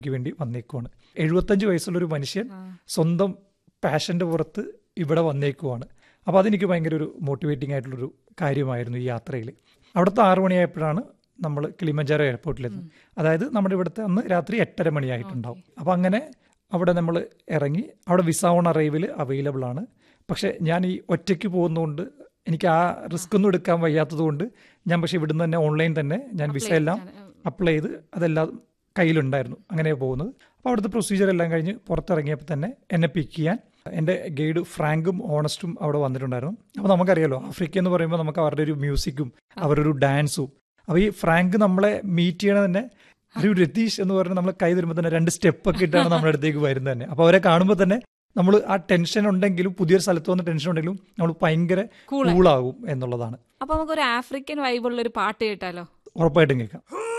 ക്ക് വേണ്ടി വന്നേക്കുവാണ് എഴുപത്തഞ്ച് വയസ്സുള്ള ഒരു മനുഷ്യൻ സ്വന്തം പാഷന്റെ പുറത്ത് ഇവിടെ വന്നേക്കുവാണ് അപ്പോൾ അതെനിക്ക് ഭയങ്കര ഒരു മോട്ടിവേറ്റിംഗ് ആയിട്ടുള്ളൊരു കാര്യമായിരുന്നു ഈ യാത്രയിൽ അവിടുത്തെ ആറു മണിയായപ്പോഴാണ് നമ്മൾ കിളിമഞ്ചാരോ എയർപോർട്ടിലെത്തുന്നത് അതായത് നമ്മുടെ ഇവിടുത്തെ അന്ന് രാത്രി എട്ടര മണിയായിട്ടുണ്ടാവും അപ്പോൾ അങ്ങനെ അവിടെ നമ്മൾ ഇറങ്ങി അവിടെ വിസ ഓൺ അറൈവിൽ അവൈലബിൾ ആണ് പക്ഷേ ഞാൻ ഈ ഒറ്റയ്ക്ക് പോകുന്നതുകൊണ്ട് എനിക്ക് ആ റിസ്ക് ഒന്നും എടുക്കാൻ വയ്യാത്തതുകൊണ്ട് ഞാൻ പക്ഷേ ഇവിടുന്ന് തന്നെ ഓൺലൈൻ തന്നെ ഞാൻ വിസ എല്ലാം അപ്ലൈ ചെയ്ത് അതെല്ലാം കയ്യിലുണ്ടായിരുന്നു അങ്ങനെ പോകുന്നത് അപ്പോൾ അവിടുത്തെ പ്രൊസീജിയർ എല്ലാം കഴിഞ്ഞ് പുറത്തിറങ്ങിയപ്പോൾ തന്നെ എന്നെ പിക്ക് ചെയ്യാൻ എൻ്റെ ഗൈഡ് ഫ്രാങ്കും ഓണസ്റ്റും അവിടെ വന്നിട്ടുണ്ടായിരുന്നു അപ്പോൾ നമുക്കറിയാലോ ആഫ്രിക്ക എന്ന് പറയുമ്പോൾ നമുക്ക് അവരുടെ ഒരു മ്യൂസിക്കും അവരുടെ ഒരു ഡാൻസും അപ്പോൾ ഈ ഫ്രാങ്ക് നമ്മളെ മീറ്റ് ചെയ്യണ തന്നെ ഒരു രതീഷ് എന്ന് പറഞ്ഞ് നമ്മൾ കൈ തരുമ്പോൾ തന്നെ രണ്ട് സ്റ്റെപ്പ് ഒക്കെ ഇട്ടാണ് നമ്മുടെ അടുത്തേക്ക് വരുന്നത് തന്നെ അപ്പോൾ അവരെ കാണുമ്പോൾ തന്നെ നമ്മൾ ആ ടെൻഷൻ ഉണ്ടെങ്കിലും പുതിയൊരു സ്ഥലത്ത് വന്ന് ടെൻഷൻ ഉണ്ടെങ്കിലും നമ്മൾ ഭയങ്കര Cool ആയി. കൂളാകും എന്നുള്ളതാണ് അപ്പൊ നമുക്ക് ഒരു ആഫ്രിക്കൻ വൈബുള്ള ഒരു പാട്ട് കേട്ടാലോ ഉറപ്പായിട്ടും കേൾക്കാം